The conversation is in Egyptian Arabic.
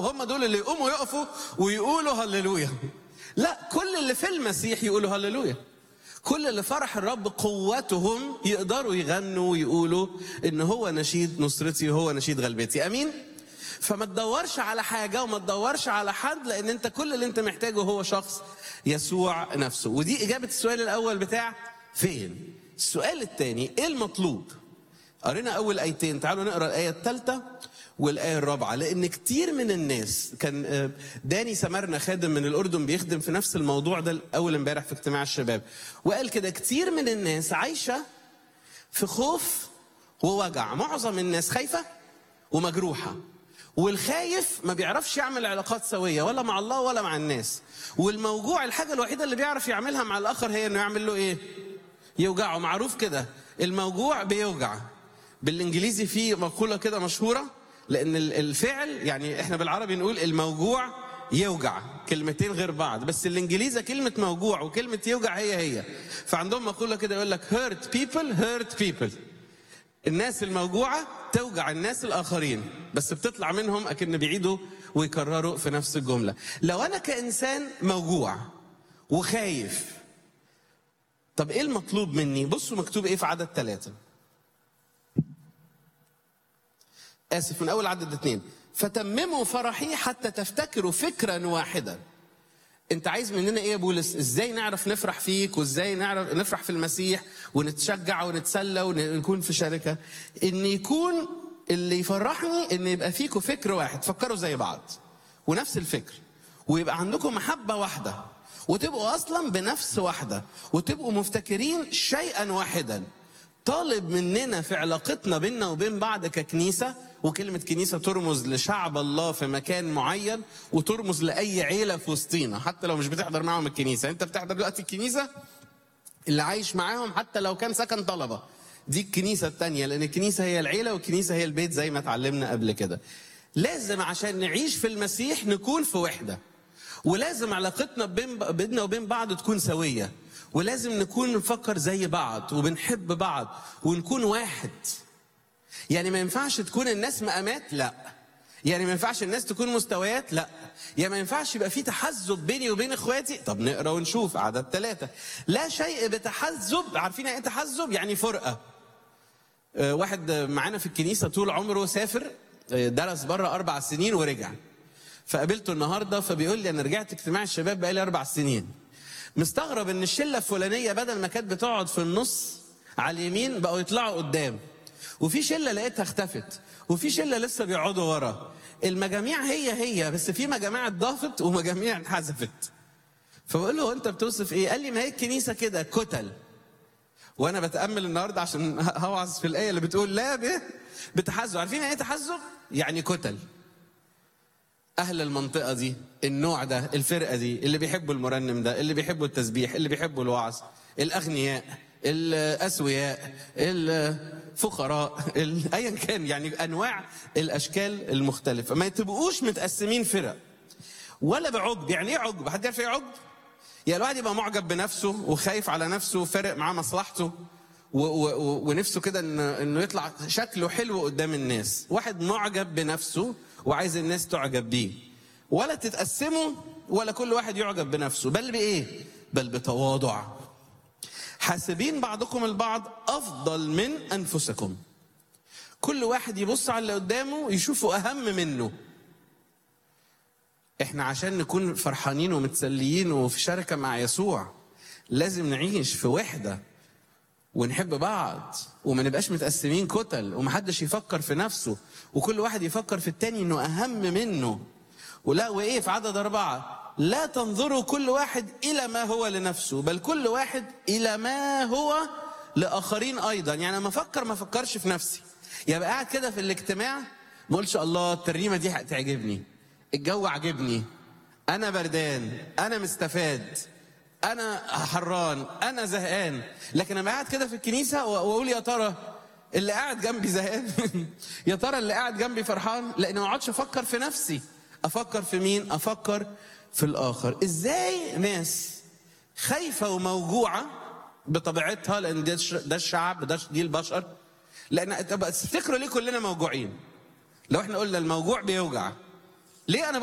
هم دول اللي يقوموا يقفوا ويقولوا هللويا لا كل اللي في المسيح يقولوا هللويا كل اللي فرح الرب قوتهم يقدروا يغنوا ويقولوا ان هو نشيد نصرتي وهو نشيد غلبتي امين فما تدورش على حاجه وما تدورش على حد لان انت كل اللي انت محتاجه هو شخص يسوع نفسه ودي اجابه السؤال الاول بتاع فين السؤال الثاني ايه المطلوب قرينا اول ايتين تعالوا نقرا الايه الثالثه والايه الرابعه لان كتير من الناس كان آه، داني سمرنا خادم من الاردن بيخدم في نفس الموضوع ده اول امبارح في اجتماع الشباب وقال كده كتير من الناس عايشه في خوف ووجع معظم الناس خايفه ومجروحه والخايف ما بيعرفش يعمل علاقات سويه ولا مع الله ولا مع الناس والموجوع الحاجه الوحيده اللي بيعرف يعملها مع الاخر هي انه يعمل له ايه يوجعه معروف كده الموجوع بيوجع بالانجليزي في مقوله كده مشهوره لان ال- الفعل يعني احنا بالعربي نقول الموجوع يوجع كلمتين غير بعض بس الانجليزي كلمه موجوع وكلمه يوجع هي هي فعندهم مقوله كده يقول لك hurt people hurt people الناس الموجوعه توجع الناس الاخرين بس بتطلع منهم اكن بيعيدوا ويكرروا في نفس الجمله لو انا كانسان موجوع وخايف طب ايه المطلوب مني بصوا مكتوب ايه في عدد ثلاثة اسف من اول عدد اثنين فتمموا فرحي حتى تفتكروا فكرا واحدا انت عايز مننا ايه يا بولس ازاي نعرف نفرح فيك وازاي نعرف نفرح في المسيح ونتشجع ونتسلى ونكون في شركه ان يكون اللي يفرحني ان يبقى فيكم فكر واحد فكروا زي بعض ونفس الفكر ويبقى عندكم محبه واحده وتبقوا اصلا بنفس واحده وتبقوا مفتكرين شيئا واحدا طالب مننا في علاقتنا بيننا وبين بعض ككنيسة وكلمة كنيسة ترمز لشعب الله في مكان معين وترمز لأي عيلة في وسطينا حتى لو مش بتحضر معاهم الكنيسة أنت بتحضر دلوقتي الكنيسة اللي عايش معاهم حتى لو كان سكن طلبة دي الكنيسة التانية لأن الكنيسة هي العيلة والكنيسة هي البيت زي ما اتعلمنا قبل كده لازم عشان نعيش في المسيح نكون في وحدة ولازم علاقتنا بين بيننا وبين بعض تكون سوية ولازم نكون نفكر زي بعض وبنحب بعض ونكون واحد يعني ما ينفعش تكون الناس مقامات لا يعني ما ينفعش الناس تكون مستويات لا يعني ما ينفعش يبقى في تحزب بيني وبين اخواتي طب نقرا ونشوف عدد ثلاثة لا شيء بتحزب عارفين يعني ايه تحزب يعني فرقة آه، واحد معانا في الكنيسة طول عمره سافر آه، درس بره أربع سنين ورجع فقابلته النهارده فبيقول لي انا رجعت اجتماع الشباب بقالي اربع سنين مستغرب ان الشله الفلانيه بدل ما كانت بتقعد في النص على اليمين بقوا يطلعوا قدام وفي شله لقيتها اختفت وفي شله لسه بيقعدوا ورا المجاميع هي هي بس في مجاميع اتضافت ومجاميع انحذفت فبقول له انت بتوصف ايه قال لي ما هي الكنيسه كده كتل وانا بتامل النهارده عشان هوعظ في الايه اللي بتقول لا ب- بتحزب عارفين ايه تحزب يعني كتل اهل المنطقه دي النوع ده الفرقه دي اللي بيحبوا المرنم ده اللي بيحبوا التسبيح اللي بيحبوا الوعظ الاغنياء الاسوياء الفقراء ال- ايا كان يعني انواع الاشكال المختلفه ما تبقوش متقسمين فرق ولا بعجب يعني ايه عجب حد يعرف ايه عجب يعني الواحد يبقى معجب بنفسه وخايف على نفسه وفارق معاه مصلحته و و و ونفسه كده إن انه يطلع شكله حلو قدام الناس واحد معجب بنفسه وعايز الناس تعجب بيه ولا تتقسموا ولا كل واحد يعجب بنفسه بل بايه بل بتواضع حاسبين بعضكم البعض افضل من انفسكم كل واحد يبص على اللي قدامه يشوفه اهم منه احنا عشان نكون فرحانين ومتسليين وفي شركه مع يسوع لازم نعيش في وحده ونحب بعض وما نبقاش متقسمين كتل ومحدش يفكر في نفسه وكل واحد يفكر في التاني انه اهم منه ولا وايه في عدد اربعه لا تنظروا كل واحد الى ما هو لنفسه بل كل واحد الى ما هو لاخرين ايضا يعني لما افكر ما افكرش في نفسي يبقى قاعد كده في الاجتماع ما اقولش الله الترنيمه دي هتعجبني الجو عجبني انا بردان انا مستفاد انا حران انا زهقان لكن انا قاعد كده في الكنيسه واقول يا ترى اللي قاعد جنبي زهقان يا ترى اللي قاعد جنبي فرحان لان ما اقعدش افكر في نفسي افكر في مين افكر في الاخر ازاي ناس خايفه وموجوعه بطبيعتها لان ده الش- ده الشعب ده دي البشر لان طب تفتكروا ليه كلنا موجوعين لو احنا قلنا الموجوع بيوجع ليه انا